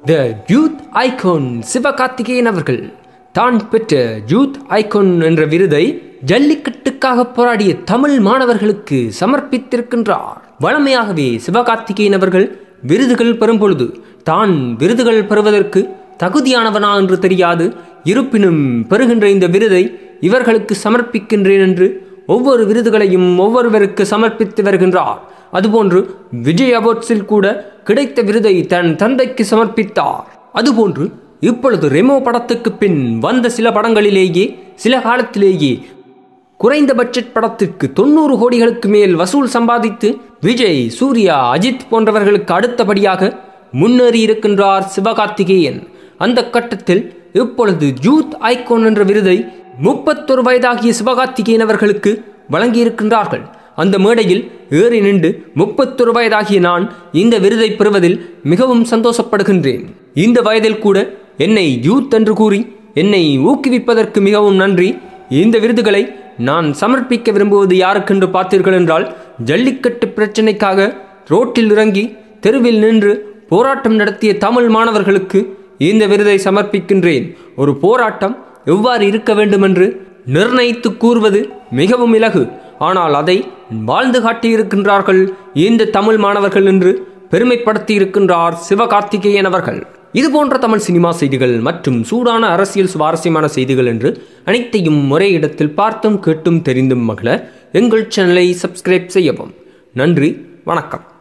த youth icon Sivakarthikeyan அவர்கள் தான் பெற்ற யூத் ஐகான் என்ற விருதை ஜல்லிக்கட்டுக்காக போராடிய தமிழ் மாணவர்களுக்கு சமர்ப்பித்திருக்கின்றார் வழமையாகவே சிவகார்த்திகேயன் அவர்கள் விருதுகள் பெறும் பொழுது தான் விருதுகள் பெறுவதற்கு தகுதியானவனா என்று தெரியாது இருப்பினும் பெறுகின்ற இந்த விருதை இவர்களுக்கு சமர்ப்பிக்கின்றேன் என்று ஒவ்வொரு விருதுகளையும் ஒவ்வொருவருக்கு சமர்ப்பித்து வருகின்றார் அதுபோன்று விஜய் அவார்ட்ஸில் கூட கிடைத்த விருதை தன் தந்தைக்கு சமர்ப்பித்தார் அதுபோன்று இப்பொழுது ரெமோ படத்துக்கு பின் வந்த சில படங்களிலேயே சில காலத்திலேயே குறைந்த பட்ஜெட் படத்திற்கு தொண்ணூறு கோடிகளுக்கு மேல் வசூல் சம்பாதித்து விஜய் சூர்யா அஜித் போன்றவர்களுக்கு அடுத்தபடியாக முன்னேறி இருக்கின்றார் சிவகார்த்திகேயன் அந்த கட்டத்தில் இப்பொழுது யூத் ஐகான் என்ற விருதை முப்பத்தொரு வயதாகிய சிவகார்த்திகேயன் அவர்களுக்கு வழங்கியிருக்கின்றார்கள் அந்த மேடையில் ஏறி நின்று முப்பத்தொரு வயதாகிய நான் இந்த விருதை பெறுவதில் மிகவும் சந்தோஷப்படுகின்றேன் இந்த வயதில் கூட என்னை யூத் என்று கூறி என்னை ஊக்குவிப்பதற்கு மிகவும் நன்றி இந்த விருதுகளை நான் சமர்ப்பிக்க விரும்புவது யாருக்கென்று பார்த்தீர்கள் என்றால் ஜல்லிக்கட்டு பிரச்சினைக்காக ரோட்டில் இறங்கி தெருவில் நின்று போராட்டம் நடத்திய தமிழ் மாணவர்களுக்கு இந்த விருதை சமர்ப்பிக்கின்றேன் ஒரு போராட்டம் எவ்வாறு இருக்க வேண்டும் என்று நிர்ணயித்து கூறுவது மிகவும் இலகு ஆனால் அதை வாழ்ந்து காட்டியிருக்கின்றார்கள் இந்த தமிழ் மாணவர்கள் என்று பெருமைப்படுத்தி இருக்கின்றார் சிவகார்த்திகேயன் அவர்கள் இது போன்ற தமிழ் சினிமா செய்திகள் மற்றும் சூடான அரசியல் சுவாரஸ்யமான செய்திகள் என்று அனைத்தையும் ஒரே இடத்தில் பார்த்தும் கேட்டும் தெரிந்தும் மகள எங்கள் சேனலை சப்ஸ்கிரைப் செய்யவும் நன்றி வணக்கம்